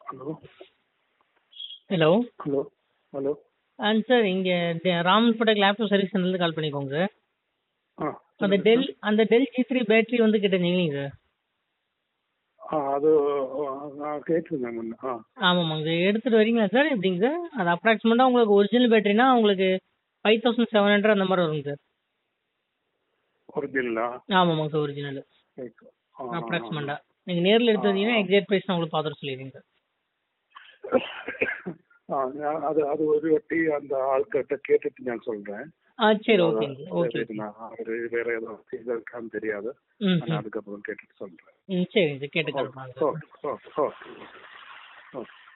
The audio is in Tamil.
ஹலோ ஹலோ ஹலோ ஹலோ ஆ சார் இங்கே ராமன் ஃபோட்டோக் லேப்டாப் சர்வீஸ் சென்டர்லேருந்து கால் பண்ணிக்கோங்க சார் ஆ அந்த டெல் அந்த டெல் ஜி த்ரீ பேட்டரி வந்து கேட்டிருந்தீங்க சார் ஆ அது நான் கேட்டிருந்தேன் முன்ன ஆ ஆமாமாங்க சார் எடுத்துகிட்டு வரீங்களா சார் எப்படிங்க சார் அது அப்ராக்சிமேட்டாக உங்களுக்கு ஒரிஜினல் பேட்டரினா உங்களுக்கு ஃபைவ் தௌசண்ட் செவன் ஹண்ட்ரட் அந்த மாதிரி வருங்க சார் ஒரிஜினலா ஆமாமாங்க சார் ஒரிஜினல் ஆ அப்ராக்சிமேட்டாக நீங்கள் நேரில் எடுத்து வந்தீங்கன்னா எக்ஸாக்ட் ப்ரைஸ் நான் உங்களுக்கு பார்த்துட்டு சொல்லிடுறேங்க சார் ஆ நான் அது அது ஒரு வாட்டி அந்த ஆள்கிட்ட கேட்டுட்டு நான் சொல்கிறேன் ஆ சரி ஓகேங்க சார் ஓகே நான் அவர் வேற ஏதோ இது இருக்கான்னு தெரியாது ம் நான் அதுக்கப்புறம் கேட்டுட்டு சொல்கிறேன் ம் சரிங்க சார் கேட்டு கால் பண்ணுங்க sir okay okay okay okay